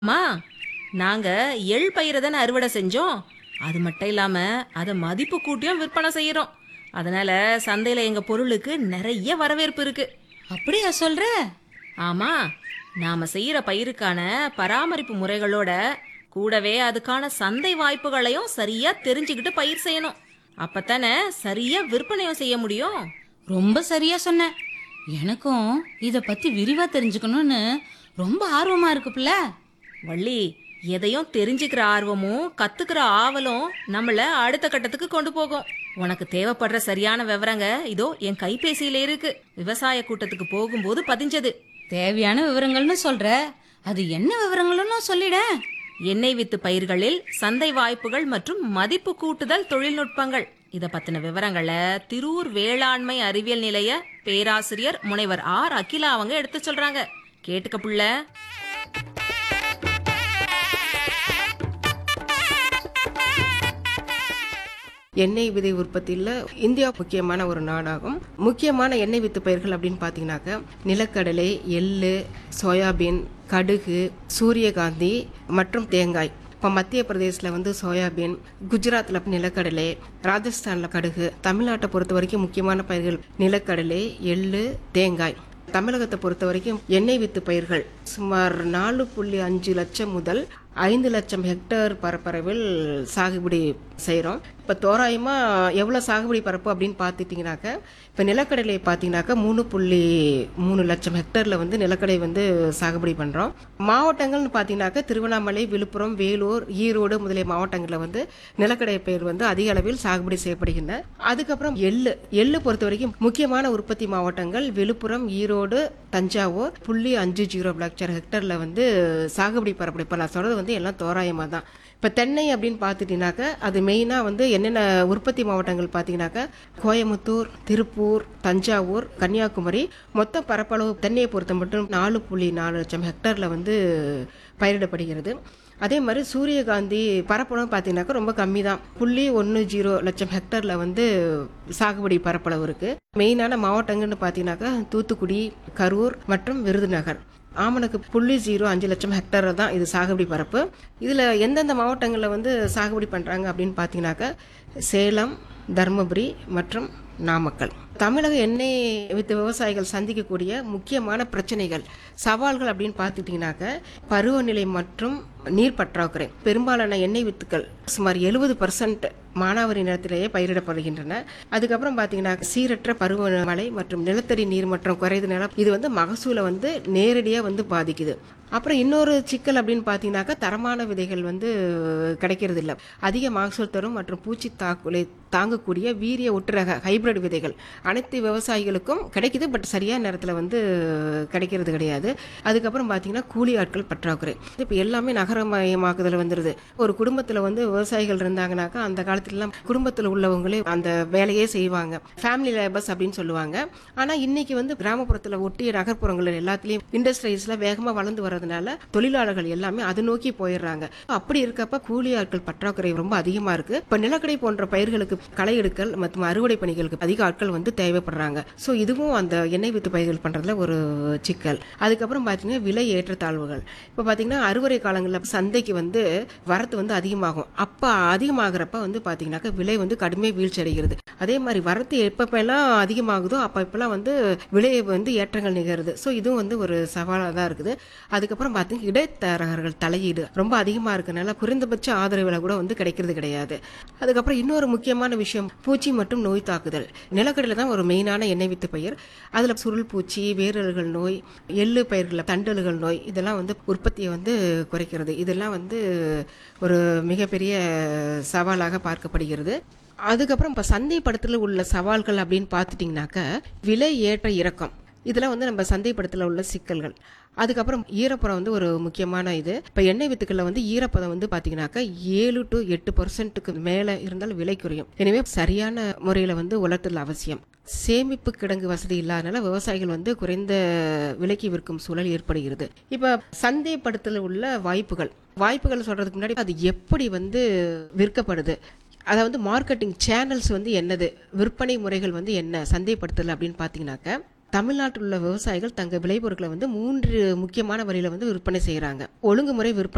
அம்மா நாங்க எள் பயிரை தானே அறுவடை செஞ்சோம் அது மட்டும் இல்லாம அதை மதிப்பு கூட்டியும் விற்பனை செய்யறோம் அதனால சந்தையில எங்க பொருளுக்கு நிறைய வரவேற்பு இருக்கு அப்படியா சொல்ற ஆமா நாம செய்யற பயிருக்கான பராமரிப்பு முறைகளோட கூடவே அதுக்கான சந்தை வாய்ப்புகளையும் சரியா தெரிஞ்சுக்கிட்டு பயிர் செய்யணும் அப்பத்தானே சரியா விற்பனையும் செய்ய முடியும் ரொம்ப சரியா சொன்ன எனக்கும் இத பத்தி விரிவா தெரிஞ்சுக்கணும்னு ரொம்ப ஆர்வமா இருக்கு பிள்ள வள்ளி எதையும் தெரிஞ்சுக்கிற ஆர்வமும் கத்துக்கிற ஆவலும் நம்மள அடுத்த கட்டத்துக்கு கொண்டு போகும் உனக்கு தேவைப்படுற சரியான விவரங்க இதோ என் கைபேசியில இருக்கு விவசாய கூட்டத்துக்கு போகும்போது பதிஞ்சது தேவையான விவரங்கள்னு சொல்ற அது என்ன விவரங்கள்னு சொல்லிட எண்ணெய் வித்து பயிர்களில் சந்தை வாய்ப்புகள் மற்றும் மதிப்பு கூட்டுதல் தொழில்நுட்பங்கள் இத பத்தின விவரங்களை திரூர் வேளாண்மை அறிவியல் நிலைய பேராசிரியர் முனைவர் ஆர் அகிலா அவங்க எடுத்து சொல்றாங்க கேட்டுக்க புள்ள எண்ணெய் விதை உற்பத்தியில் இந்தியா முக்கியமான ஒரு நாடாகும் முக்கியமான எண்ணெய் வித்து பயிர்கள் அப்படின்னு பார்த்தீங்கன்னாக்க நிலக்கடலை எள்ளு சோயாபீன் கடுகு சூரியகாந்தி மற்றும் தேங்காய் இப்போ மத்திய பிரதேசில் வந்து சோயாபீன் குஜராத்தில் நிலக்கடலை ராஜஸ்தானில் கடுகு தமிழ்நாட்டை பொறுத்த வரைக்கும் முக்கியமான பயிர்கள் நிலக்கடலை எள்ளு தேங்காய் தமிழகத்தை பொறுத்த வரைக்கும் எண்ணெய் வித்து பயிர்கள் சுமார் நாலு புள்ளி அஞ்சு லட்சம் முதல் ஐந்து லட்சம் ஹெக்டேர் பரப்பளவில் சாகுபடி செய்கிறோம் இப்போ தோராயமாக எவ்வளோ சாகுபடி பரப்பு அப்படின்னு பார்த்துட்டிங்கனாக்க இப்போ நிலக்கடலை பார்த்தீங்கன்னாக்கா மூணு புள்ளி மூணு லட்சம் ஹெக்டேரில் வந்து நிலக்கடலை வந்து சாகுபடி பண்ணுறோம் மாவட்டங்கள்னு பார்த்தீங்கன்னாக்கா திருவண்ணாமலை விழுப்புரம் வேலூர் ஈரோடு முதலிய மாவட்டங்களில் வந்து நிலக்கடலை பயிர் வந்து அதிக அளவில் சாகுபடி செய்யப்படுகின்றன அதுக்கப்புறம் எள்ளு எள்ளு பொறுத்த வரைக்கும் முக்கியமான உற்பத்தி மாவட்டங்கள் விழுப்புரம் ஈரோடு தஞ்சாவூர் புள்ளி அஞ்சு ஜீரோ லட்சம் ஹெக்டர்ல வந்து சாகுபடி பரப்படும் இப்போ நான் சொல்றது வந்து எல்லாம் தோராயமாக தான் இப்போ தென்னை அப்படின்னு பார்த்துட்டீங்கன்னாக்க அது மெயினாக வந்து என்னென்ன உற்பத்தி மாவட்டங்கள் பார்த்தீங்கன்னாக்கா கோயமுத்தூர் திருப்பூர் தஞ்சாவூர் கன்னியாகுமரி மொத்த பரப்பளவு தென்னையை பொறுத்த மட்டும் நாலு புள்ளி நாலு லட்சம் ஹெக்டரில் வந்து பயிரிடப்படுகிறது அதே மாதிரி சூரியகாந்தி பரப்பளவு பார்த்தீங்கன்னாக்கா ரொம்ப கம்மி தான் புள்ளி ஒன்று ஜீரோ லட்சம் ஹெக்டரில் வந்து சாகுபடி பரப்பளவு இருக்குது மெயினான மாவட்டங்கள்னு பார்த்தீங்கன்னாக்கா தூத்துக்குடி கரூர் மற்றும் விருதுநகர் ஆமணக்கு புள்ளி ஜீரோ அஞ்சு லட்சம் ஹெக்டர் தான் இது சாகுபடி பரப்பு இதில் எந்தெந்த மாவட்டங்களில் வந்து சாகுபடி பண்ணுறாங்க அப்படின்னு பார்த்தீங்கன்னாக்கா சேலம் தருமபுரி மற்றும் நாமக்கல் தமிழக எண்ணெய் வித்து விவசாயிகள் சந்திக்கக்கூடிய முக்கியமான பிரச்சனைகள் சவால்கள் அப்படின்னு பார்த்துட்டிங்கனாக்க பருவநிலை மற்றும் நீர் பற்றாக்குறை பெரும்பாலான எண்ணெய் வித்துக்கள் சுமார் எழுபது பர்சன்ட் மானாவாரி நிலத்திலேயே பயிரிடப்படுகின்றன அதுக்கப்புறம் பார்த்தீங்கன்னா சீரற்ற பருவமழை மற்றும் நிலத்தடி நீர் மற்றும் குறைந்த நிலம் இது வந்து மகசூலை வந்து நேரடியாக வந்து பாதிக்குது அப்புறம் இன்னொரு சிக்கல் அப்படின்னு பார்த்தீங்கன்னாக்கா தரமான விதைகள் வந்து கிடைக்கிறது இல்லை அதிக மகசூல் தரும் மற்றும் பூச்சி தாக்குலை தாங்கக்கூடிய வீரிய ஒட்டுரக ஹைபிரிட் விதைகள் அனைத்து விவசாயிகளுக்கும் கிடைக்குது பட் சரியான நேரத்தில் வந்து கிடைக்கிறது கிடையாது அதுக்கப்புறம் பார்த்தீங்கன்னா கூலி ஆட்கள் பற்றாக்குறை இப்போ எல்லாமே நகரமயமாக்குதல் வந்துடுது ஒரு குடும்பத்தில் வந்து விவசாயிகள் இருந்தாங்கனாக்கா அந்த காலத்துலலாம் குடும்பத்தில் உள்ளவங்களே அந்த வேலையே செய்வாங்க ஃபேமிலி லேபர்ஸ் அப்படின்னு சொல்லுவாங்க ஆனால் இன்னைக்கு வந்து கிராமப்புறத்தில் ஒட்டிய நகர்ப்புறங்கள் எல்லாத்துலேயும் இண்டஸ்ட்ரீஸில் வேகமாக வளர்ந்து வரதுனால தொழிலாளர்கள் எல்லாமே அதை நோக்கி போயிடுறாங்க அப்படி இருக்கப்ப கூலி ஆட்கள் பற்றாக்குறை ரொம்ப அதிகமாக இருக்கு இப்போ நிலக்கடை போன்ற பயிர்களுக்கு களை எடுக்கல் மற்றும் அறுவடை பணிகளுக்கு அதிக ஆட்கள் வந்து தேவைப்படுறாங்க ஸோ இதுவும் அந்த எண்ணெய் வித்து பயிர்கள் பண்ணுறதுல ஒரு சிக்கல் அதுக்கப்புறம் பார்த்தீங்கன்னா விலை ஏற்றத்தாழ்வுகள் இப்போ பார்த்தீங்கன்னா அறுவடை காலங்களில் சந்தைக்கு வந்து வரத்து வந்து அதிகமாகும் அப்போ அதிகமாகிறப்ப வந்து பார்த்தீங்கன்னாக்கா விலை வந்து கடுமையாக வீழ்ச்சி அடைகிறது அதே மாதிரி வரத்து எப்பப்பெல்லாம் அதிகமாகுதோ அப்போ இப்பெல்லாம் வந்து விலை வந்து ஏற்றங்கள் நிகழுது ஸோ இதுவும் வந்து ஒரு சவாலாக தான் இருக்குது அதுக்கப்புறம் பார்த்தீங்கன்னா இடைத்தரகர்கள் தலையீடு ரொம்ப அதிகமாக இருக்கனால குறைந்தபட்ச ஆதரவு விலை கூட வந்து கிடைக்கிறது கிடையாது அதுக்கப்புறம் இன்னொரு முக்கியமான விஷயம் பூச்சி மற்றும் நோய் தாக்குதல் நிலக்கடலை தான் ஒரு மெயினான எண்ணெய் வித்து பயிர் அதில் சுருள் பூச்சி வேரல்கள் நோய் எள்ளு பயிர்களில் தண்டல்கள் நோய் இதெல்லாம் வந்து உற்பத்தியை வந்து குறைக்கிறது இதெல்லாம் வந்து ஒரு மிகப்பெரிய சவாலாக பார்க்கப்படுகிறது அதுக்கப்புறம் இப்போ சந்தைப்படுத்தல உள்ள சவால்கள் அப்படின்னு பார்த்துட்டிங்கனாக்க விலை ஏற்ற இறக்கம் இதெல்லாம் வந்து நம்ம சந்தைப்படுத்தல உள்ள சிக்கல்கள் அதுக்கப்புறம் ஈரப்பதம் வந்து ஒரு முக்கியமான இது இப்போ எண்ணெய் வித்துக்களில் வந்து ஈரப்பதம் வந்து பார்த்தீங்கன்னாக்கா ஏழு டு எட்டு பர்சன்ட்டுக்கு மேலே இருந்தால் விலை குறையும் எனவே சரியான முறையில் வந்து உலர்த்தல் அவசியம் சேமிப்பு கிடங்கு வசதி இல்லாதனால விவசாயிகள் வந்து குறைந்த விலைக்கு விற்கும் சூழல் ஏற்படுகிறது இப்போ சந்தைப்படுத்தல உள்ள வாய்ப்புகள் வாய்ப்புகள் சொல்றதுக்கு முன்னாடி அது எப்படி வந்து விற்கப்படுது அதாவது மார்க்கெட்டிங் சேனல்ஸ் வந்து என்னது விற்பனை முறைகள் வந்து என்ன சந்தைப்படுத்தல் அப்படின்னு பார்த்தீங்கன்னாக்க தமிழ்நாட்டில் உள்ள விவசாயிகள் தங்கள் விளைபொருட்களை வந்து மூன்று முக்கியமான வழியில வந்து விற்பனை செய்கிறாங்க ஒழுங்குமுறை விற்பனை